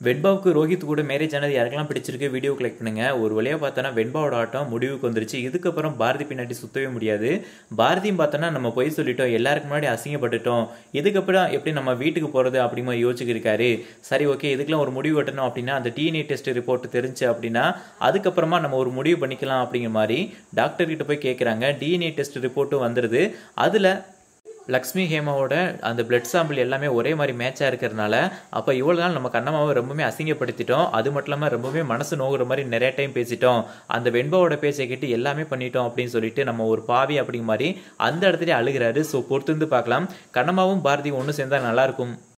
வெண்பாவுக்கு ரோஹித் கூட மேரேஜ் ஆனது யாருக்கெல்லாம் பிடிச்சிருக்கு வீடியோ கிளிக் பண்ணுங்க ஒரு வழியாக பார்த்தோன்னா வெண்பாவோட ஆட்டம் முடிவுக்கு வந்துருச்சு இதுக்கப்புறம் பாரதி பின்னாடி சுத்தவே முடியாது பாரதியும் பார்த்தோன்னா நம்ம பொய் சொல்லிட்டோம் எல்லாருக்கு முன்னாடி அசிங்கப்பட்டுட்டோம் இதுக்கப்புறம் எப்படி நம்ம வீட்டுக்கு போகிறது அப்படிமா யோசிச்சிருக்காரு சரி ஓகே இதுக்கெல்லாம் ஒரு முடிவு வெட்டணும் அப்படின்னா அந்த டிஎன்ஏ டெஸ்ட் ரிப்போர்ட் தெரிஞ்சு அப்படின்னா அதுக்கப்புறமா நம்ம ஒரு முடிவு பண்ணிக்கலாம் அப்படிங்கிற மாதிரி டாக்டர் கிட்ட போய் கேட்குறாங்க டிஎன்ஏ டெஸ்ட் ரிப்போர்ட்டும் வந்துடுது அதில் லக்ஷ்மி ஹேமாவோட அந்த பிளட் சாம்பிள் எல்லாமே ஒரே மாதிரி மேட்சாக இருக்கிறதுனால அப்போ இவ்வளோ நாள் நம்ம கண்ணம்மாவை ரொம்பவே அசிங்கப்படுத்திட்டோம் அது மட்டும் இல்லாமல் ரொம்பவே மனசு நோகுற மாதிரி நிறைய டைம் பேசிட்டோம் அந்த வெண்பாவோட பேச்சை கேட்டு எல்லாமே பண்ணிட்டோம் அப்படின்னு சொல்லிட்டு நம்ம ஒரு பாவி அப்படிங்கிற மாதிரி அந்த இடத்துல அழுகிறாரு ஸோ பொறுத்து பார்க்கலாம் கண்ணம்மாவும் பாரதியும் ஒன்று சேர்ந்தா நல்லா இருக்கும்